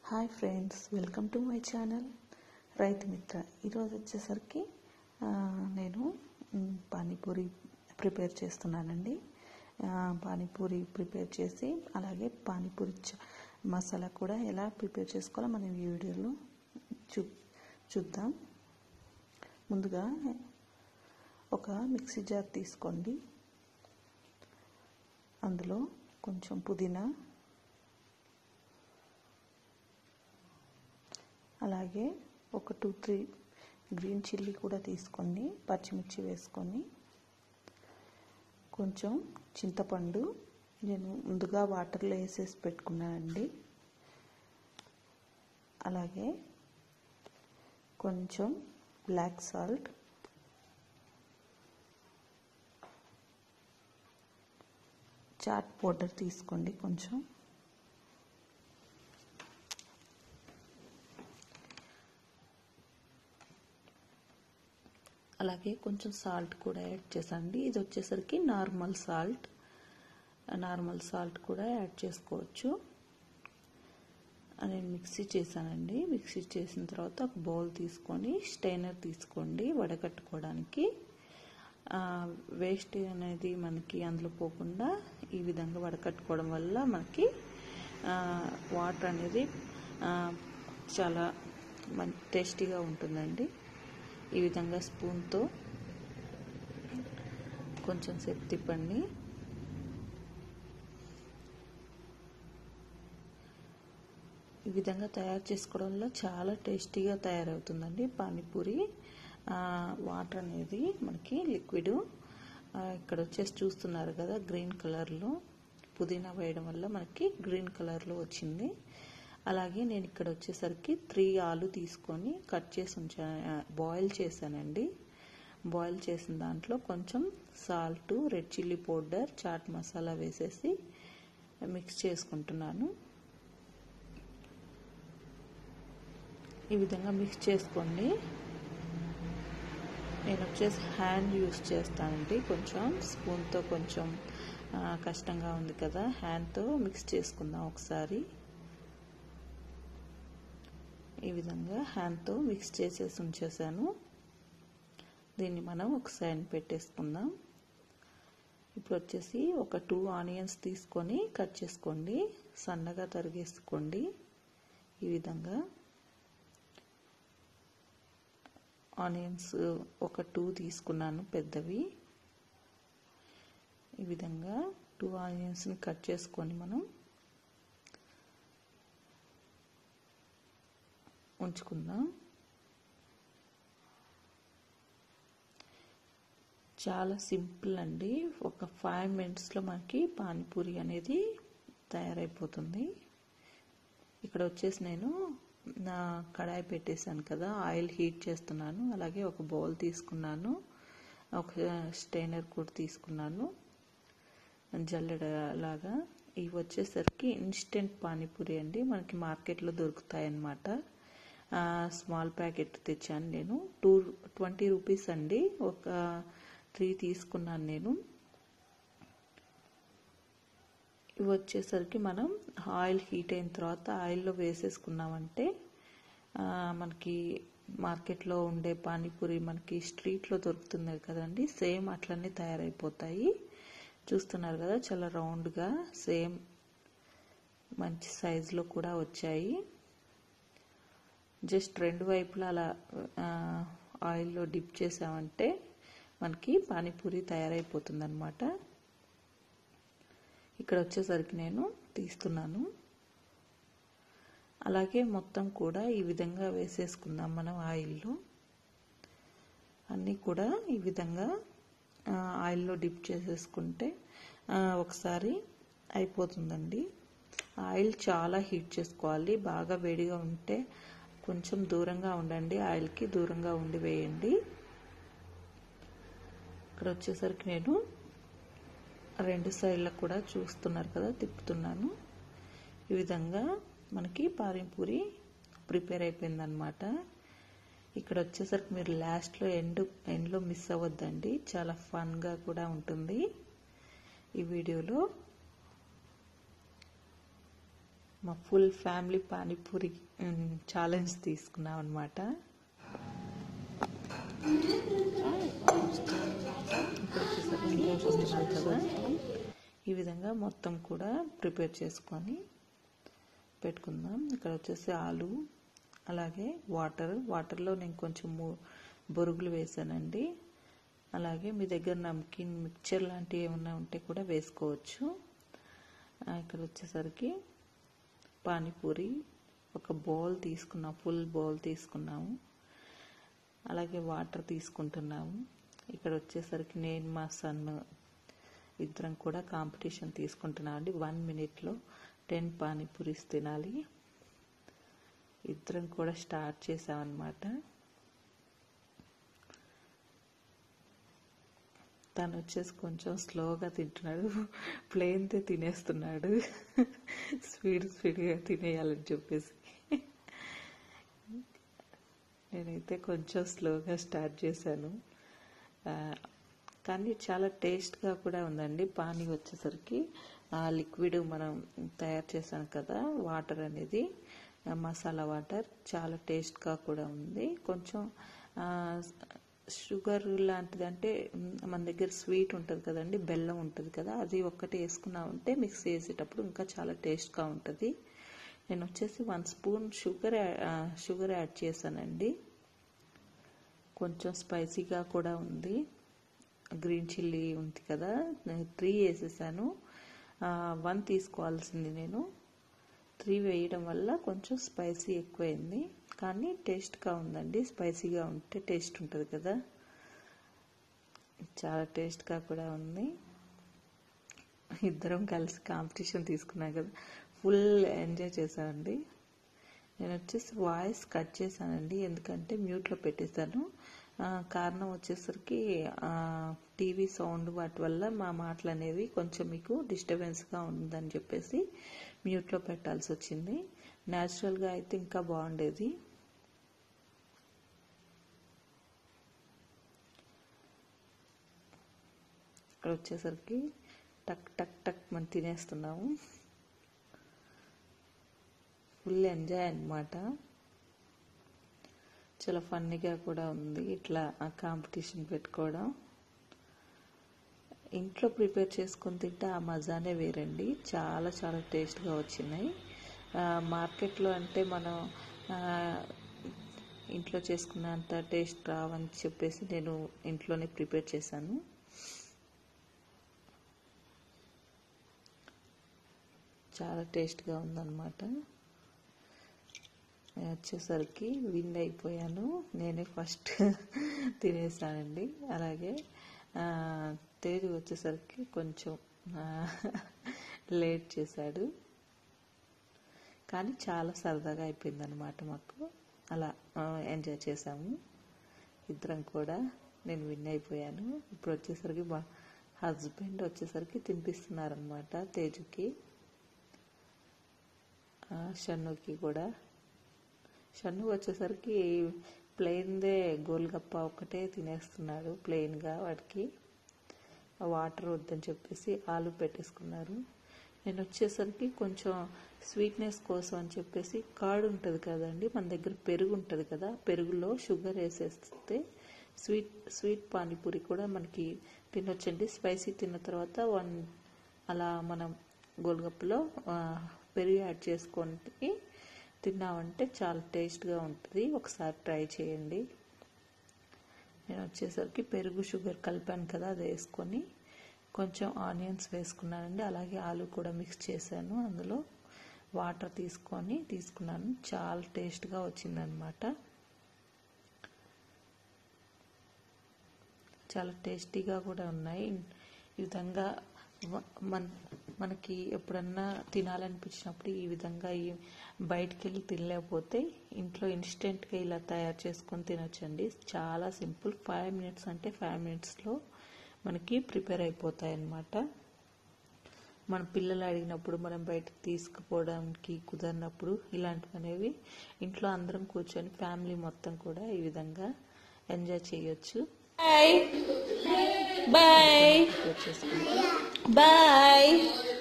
Hi friends welcome to my channel Raithu Mitra ఈరోజు వచ్చేసరికి ఆ, నేను మ్, పానీపూరి ప్రిపేర్ చేస్తున్నానండి ఆ, పానీపూరి ప్రిపేర్ చేసి అలాగే పానీపూరి చ- మసాలా కూడా ఎలా ప్రిపేర్ చేసుకోవాలో మనం ఈ వీడియోలో చూ చూద్దాం ముందుగా ఒక మిక్సీ జార్ తీసుకోండి అందులో కొంచెం పుదీనా అలాగే ఒక టూ త్రీ గ్రీన్ చిల్లీ కూడా తీసుకోండి పచ్చిమిర్చి వేసుకొని కొంచెం చింతపండు నేను ముందుగా వాటర్లో వేసేసి పెట్టుకున్నానండి అలాగే కొంచెం బ్లాక్ సాల్ట్ చాట్ పౌడర్ తీసుకోండి కొంచెం అలాగే కొంచెం సాల్ట్ కూడా యాడ్ చేసండి ఇది వచ్చేసరికి నార్మల్ సాల్ట్ నార్మల్ సాల్ట్ కూడా యాడ్ చేసుకోవచ్చు నేను మిక్సీ చేశానండి మిక్సీ చేసిన తర్వాత ఒక బౌల్ తీసుకొని స్టైనర్ తీసుకోండి వడగట్టుకోవడానికి వేస్ట్ అనేది మనకి అందులో పోకుండా ఈ విధంగా వడకట్టుకోవడం వల్ల మనకి వాటర్ అనేది చాలా మం టేస్టీగా ఉంటుందండి ఈ విధంగా స్పూన్తో కొంచెం సేపు తిప్పండి ఈ విధంగా తయారు చేసుకోవడం వల్ల చాలా టేస్టీగా తయారవుతుందండి పానీపూరి వాటర్ అనేది మనకి లిక్విడ్ ఇక్కడ వచ్చేసి చూస్తున్నారు కదా గ్రీన్ కలర్లో పుదీనా వేయడం వల్ల మనకి గ్రీన్ కలర్లో వచ్చింది అలాగే నేను ఇక్కడ వచ్చేసరికి త్రీ ఆలు తీసుకొని కట్ చేసి ఉంచా బాయిల్ చేశానండి బాయిల్ చేసిన దాంట్లో కొంచెం salt red chilli powder chaat masala వేసేసి మిక్స్ చేసుకుంటున్నాను ఈ విధంగా మిక్స్ చేసుకోండి నేను వచ్చేసి హ్యాండ్ యూస్ చేస్తానండి కొంచెం స్పూన్తో కొంచెం కష్టంగా ఉంది కదా హ్యాండ్తో మిక్స్ చేసుకుందాం ఒకసారి ఈ విధంగా హ్యాండ్తో మిక్స్ చేసేసి ఉంచేసాను దీన్ని మనం ఒక సైడ్ పెట్టేసుకుందాం ఇప్పుడు వచ్చేసి ఒక టూ ఆనియన్స్ తీసుకొని కట్ చేసుకోండి సన్నగా తరిగేసుకోండి ఈ విధంగా ఆనియన్స్ ఒక టూ తీసుకున్నాను పెద్దవి ఈ విధంగా టూ ఆనియన్స్ని కట్ చేసుకొని మనం ఉంచుకుందాం చాలా సింపుల్ అండి ఒక ఫైవ్ మినిట్స్లో మనకి పానీపూరి అనేది తయారైపోతుంది ఇక్కడ వచ్చేసి నేను నా కడాయి పెట్టేశాను కదా ఆయిల్ హీట్ చేస్తున్నాను అలాగే ఒక బౌల్ తీసుకున్నాను ఒక స్టైనర్ కూడా తీసుకున్నాను జల్లెడ లాగా ఇవి వచ్చేసరికి ఇన్స్టెంట్ పానీపూరి అండి మనకి మార్కెట్లో దొరుకుతాయి అన్నమాట స్మాల్ ప్యాకెట్ తెచ్చాను నేను టూ ట్వంటీ రూపీస్ అండి ఒక త్రీ తీసుకున్నాను నేను ఇవి వచ్చేసరికి మనం ఆయిల్ హీట్ అయిన తర్వాత ఆయిల్లో వేసేసుకున్నామంటే మనకి మార్కెట్లో ఉండే పానీపూరి మనకి స్ట్రీట్లో దొరుకుతుంది కదండి సేమ్ అట్లనే తయారైపోతాయి చూస్తున్నారు కదా చాలా రౌండ్గా సేమ్ మంచి సైజులో కూడా వచ్చాయి జస్ట్ రెండు వైపులా అలా ఆయిల్లో డిప్ చేసామంటే మనకి పానీపూరి తయారైపోతుంది అనమాట ఇక్కడ వచ్చేసరికి నేను తీస్తున్నాను అలాగే మొత్తం కూడా ఈ విధంగా వేసేసుకుందాం మనం ఆయిల్లో అన్నీ కూడా ఈ విధంగా ఆయిల్లో డిప్ చేసేసుకుంటే ఒకసారి అయిపోతుందండి ఆయిల్ చాలా హీట్ చేసుకోవాలి బాగా వేడిగా ఉంటే కొంచెం దూరంగా ఉండండి ఆయిల్కి దూరంగా ఉండి వేయండి ఇక్కడ వచ్చేసరికి నేను రెండు సైడ్లకు కూడా చూస్తున్నారు కదా తిప్పుతున్నాను ఈ విధంగా మనకి పానీపూరి ప్రిపేర్ అయిపోయిందనమాట ఇక్కడ వచ్చేసరికి మీరు లాస్ట్లో ఎండ్ ఎండ్లో మిస్ అవ్వద్దండి చాలా ఫన్గా కూడా ఉంటుంది ఈ వీడియోలో మా ఫుల్ ఫ్యామిలీ పానీపూరి ఛాలెంజ్ తీసుకున్నాం అనమాట కదా ఈ విధంగా మొత్తం కూడా ప్రిపేర్ చేసుకొని పెట్టుకుందాం ఇక్కడ వచ్చేసి ఆలు అలాగే వాటర్ వాటర్లో నేను కొంచెం బొరుగులు వేసానండి అలాగే మీ దగ్గర నమ్కిన్ మిక్చర్ లాంటివి ఏమన్నా ఉంటే కూడా వేసుకోవచ్చు ఇక్కడ వచ్చేసరికి పానీపూరి ఒక బౌల్ తీసుకున్నాం ఫుల్ బౌల్ తీసుకున్నాము అలాగే వాటర్ తీసుకుంటున్నాము ఇక్కడ వచ్చేసరికి నేను మా సన్ ఇద్దరం కూడా కాంపిటీషన్ తీసుకుంటున్నాం అండి వన్ మినిట్లో టెన్ పానీపూరీస్ తినాలి ఇద్దరం కూడా స్టార్ట్ చేసామన్నమాట తను వచ్చేసి కొంచెం స్లోగా తింటున్నాడు ప్లేన్తే తినేస్తున్నాడు స్పీడ్ స్పీడ్గా తినేయాలని చెప్పేసి నేనైతే కొంచెం స్లోగా స్టార్ట్ చేశాను కానీ చాలా టేస్ట్గా కూడా ఉందండి పానీ వచ్చేసరికి లిక్విడ్ మనం తయారు చేశాను కదా వాటర్ అనేది మసాలా వాటర్ చాలా టేస్ట్గా కూడా ఉంది కొంచెం షుగర్ లాంటిది అంటే మన దగ్గర స్వీట్ ఉంటుంది కదండి బెల్లం ఉంటుంది కదా అది ఒక్కటి వేసుకున్నామంటే మిక్స్ చేసేటప్పుడు ఇంకా చాలా టేస్ట్గా ఉంటుంది నేను వచ్చేసి one spoon sugar sugar add చేశానండి కొంచెం స్పైసీగా కూడా ఉంది గ్రీన్ చిల్లీ ఉంది కదా త్రీ వేసేసాను వన్ తీసుకోవాల్సింది నేను త్రీ వేయడం వల్ల కొంచెం స్పైసీ ఎక్కువైంది కానీ టేస్ట్గా ఉందండి స్పైసీగా ఉంటే టేస్ట్ ఉంటుంది కదా చాలా టేస్ట్గా కూడా ఉంది ఇద్దరం కలిసి కాంపిటీషన్ తీసుకున్నాం కదా ఫుల్ ఎంజాయ్ చేశానండి నేను వచ్చేసి వాయిస్ కట్ చేశానండి ఎందుకంటే మ్యూట్లో పెట్టేశాను కారణం వచ్చేసరికి టీవీ సౌండ్ వాటి వల్ల మా మాటలు అనేవి కొంచెం మీకు డిస్టర్బెన్స్గా ఉందని చెప్పేసి మ్యూట్లో పెట్టాల్సి వచ్చింది న్యాచురల్గా అయితే ఇంకా బాగుండేది ఇక్కడ వచ్చేసరికి టక్ టక్ టక్ మనం తినేస్తున్నాము ఫుల్ ఎంజాయ్ అనమాట చాలా ఫన్నీగా కూడా ఉంది ఇట్లా కాంపిటీషన్ పెట్టుకోవడం ఇంట్లో ప్రిపేర్ చేసుకొని తింటే ఆ మజానే వేరండి చాలా చాలా టేస్ట్గా వచ్చినాయి మార్కెట్లో అంటే మనం ఇంట్లో చేసుకున్నంత టేస్ట్ రావని చెప్పేసి నేను ఇంట్లోనే ప్రిపేర్ చేశాను చాలా టేస్ట్గా ఉందన్నమాట వచ్చేసరికి విన్ అయిపోయాను నేనే ఫస్ట్ తినేసానండి అలాగే తేజు వచ్చేసరికి కొంచెం లేట్ చేశాడు కానీ చాలా సరదాగా అయిపోయింది అనమాట మాకు అలా ఎంజాయ్ చేసాము ఇద్దరం కూడా నేను విన్ అయిపోయాను ఇప్పుడు వచ్చేసరికి మా హస్బెండ్ వచ్చేసరికి తినిపిస్తున్నారనమాట తేజుకి షన్నుకి కూడా షన్ను వచ్చేసరికి ప్లెయిన్దే గోల్గప్ప ఒకటే తినేస్తున్నాడు ప్లెయిన్గా వాడికి వాటర్ వద్దని చెప్పేసి ఆలు పెట్టేసుకున్నారు నేను వచ్చేసరికి కొంచెం స్వీట్నెస్ కోసం అని చెప్పేసి కార్డ్ ఉంటుంది కదండి మన దగ్గర పెరుగు ఉంటుంది కదా పెరుగులో షుగర్ వేసేస్తే స్వీట్ స్వీట్ పానీపూరి కూడా మనకి తినొచ్చండి స్పైసీ తిన్న తర్వాత వన్ అలా మనం గోల్గప్పలో పెరుగు యాడ్ చేసుకొని తిన్నామంటే చాలా టేస్ట్గా ఉంటుంది ఒకసారి ట్రై చేయండి నేను వచ్చేసరికి పెరుగు షుగర్ కలిపాను కదా అది వేసుకొని కొంచెం ఆనియన్స్ వేసుకున్నానండి అలాగే ఆలు కూడా మిక్స్ చేశాను అందులో వాటర్ తీసుకొని తీసుకున్నాను చాలా టేస్ట్గా వచ్చిందనమాట చాలా టేస్టీగా కూడా ఉన్నాయి ఈ విధంగా మన మనకి ఎప్పుడన్నా తినాలనిపించినప్పుడు ఈ విధంగా ఈ బయటికి వెళ్ళి తినలేకపోతే ఇంట్లో ఇన్స్టెంట్గా ఇలా తయారు చేసుకొని తినొచ్చండి చాలా సింపుల్ ఫైవ్ మినిట్స్ అంటే ఫైవ్ మినిట్స్లో మనకి ప్రిపేర్ అయిపోతాయి అన్నమాట మన పిల్లలు అడిగినప్పుడు మనం బయటకు తీసుకుపోవడానికి కుదరినప్పుడు ఇలాంటివి అనేవి ఇంట్లో అందరం కూర్చొని ఫ్యామిలీ మొత్తం కూడా ఈ విధంగా ఎంజాయ్ చేయొచ్చు Bye. Bye. చేసుకుంటూ Bye.